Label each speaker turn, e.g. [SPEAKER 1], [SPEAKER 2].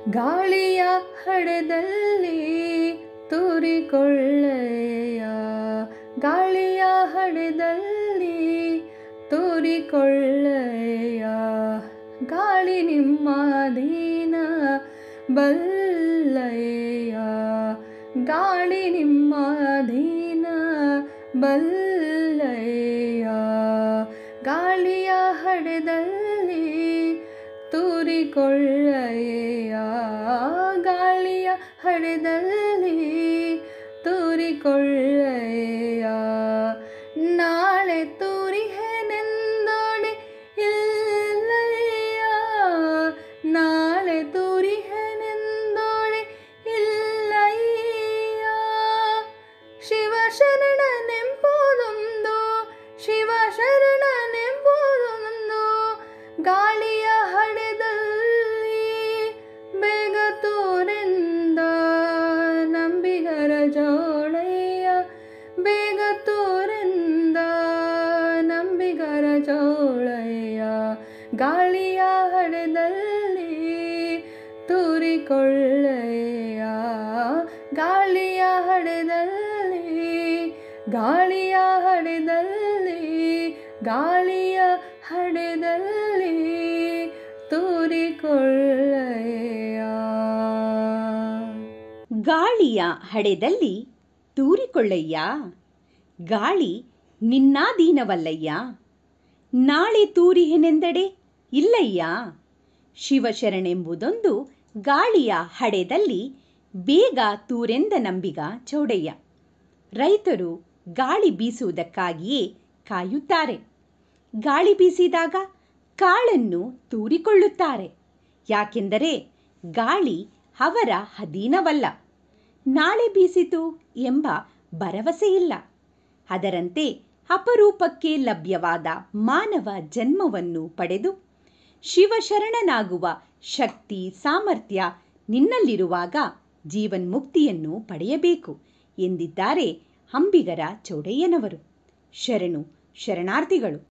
[SPEAKER 1] ಗಾಳಿಯ ಹಡದಲ್ಲಿ ತೂರಿಕೊಳ್ಳೆಯ ಗಾಳಿಯ ಹಡದಲ್ಲಿ ತೂರಿಕೊಳ್ಳೆಯ ಗಾಳಿ ನಿಮ್ಮ ದೀನ ಬಲ್ಲೆಯ ಗಾಳಿ ನಿಮ್ಮ ದೀನ ಬಲ್ಲೆಯ ಗಾಳಿಯ ಹಡದಲ್ಲಿ ತೂರಿಕೊಳ್ಳೆಯ ಗಾಳಿಯ ಹಡದಲ್ಲಿ ತೂರಿಕೊಳ್ಳೆಯ ನಾಳೆ ತೂರಿಹೆನೆಂದೋಡೆ ಇಲ್ಲಯ್ಯ ನಾಳೆ ತೂರಿಹೆನೆಂದೋಡೆ ಇಲ್ಲಯ್ಯ ಶಿವಶರಣನೆಂಬುದೊಂದು ಶಿವಶರಣನೆಂಬುದೊಂದು ಗಾಳಿಯ ಹಡೆದಲ್ಲಿ ಬೇಗ ತೋರೆಂದ ನಂಬಿಗರ ಜೋಳಯ್ಯ ಬೇಗ ತೋರೆಂದ ನಂಬಿಗರ ಜೋಳಯ್ಯ ಗಾಳಿಯ ಹಡೆದಲ್ಲಿ ತೂರಿಕೊಳ್ಳೆಯ ಗಾಳಿಯ ಹಡೆದಲ್ಲಿ ಗಾಳಿಯ ಹಡೆದಲ್ಲಿ ಗಾಳಿಯ ಹಡೆದಲ್ಲಿ ತೂರಿಕೊಳ್ಳೆಯ
[SPEAKER 2] ಗಾಳಿಯ ಹಡೆದಲ್ಲಿ ತೂರಿಕೊಳ್ಳಯ್ಯ ಗಾಳಿ ನಿನ್ನಾಧೀನವಲ್ಲಯ್ಯ ನಾಳೆ ತೂರಿಹೆನೆಂದಡೆ ಇಲ್ಲಯ್ಯ ಶಿವಶರಣೆಂಬುದೊಂದು ಗಾಳಿಯ ಹಡೆದಲ್ಲಿ ಬೇಗ ತೂರೆಂದ ನಂಬಿಗ ಚೌಡಯ್ಯ ರೈತರು ಗಾಳಿ ಬೀಸುವುದಕ್ಕಾಗಿಯೇ ಕಾಯುತ್ತಾರೆ ಗಾಳಿ ಬೀಸಿದಾಗ ಕಾಳನ್ನು ತೂರಿಕೊಳ್ಳುತ್ತಾರೆ ಯಾಕೆಂದರೆ ಗಾಳಿ ಅವರ ಅಧೀನವಲ್ಲ ನಾಳೆ ಬೀಸಿತು ಎಂಬ ಭರವಸೆ ಇಲ್ಲ ಅದರಂತೆ ಅಪರೂಪಕ್ಕೆ ಲಭ್ಯವಾದ ಮಾನವ ಜನ್ಮವನ್ನು ಪಡೆದು ಶಿವಶರಣನಾಗುವ ಶಕ್ತಿ ಸಾಮರ್ಥ್ಯ ನಿನ್ನಲ್ಲಿರುವಾಗ ಜೀವನ್ಮುಕ್ತಿಯನ್ನು ಪಡೆಯಬೇಕು ಎಂದಿದ್ದಾರೆ ಅಂಬಿಗರ ಚೌಡಯ್ಯನವರು ಶರಣು ಶರಣಾರ್ಥಿಗಳು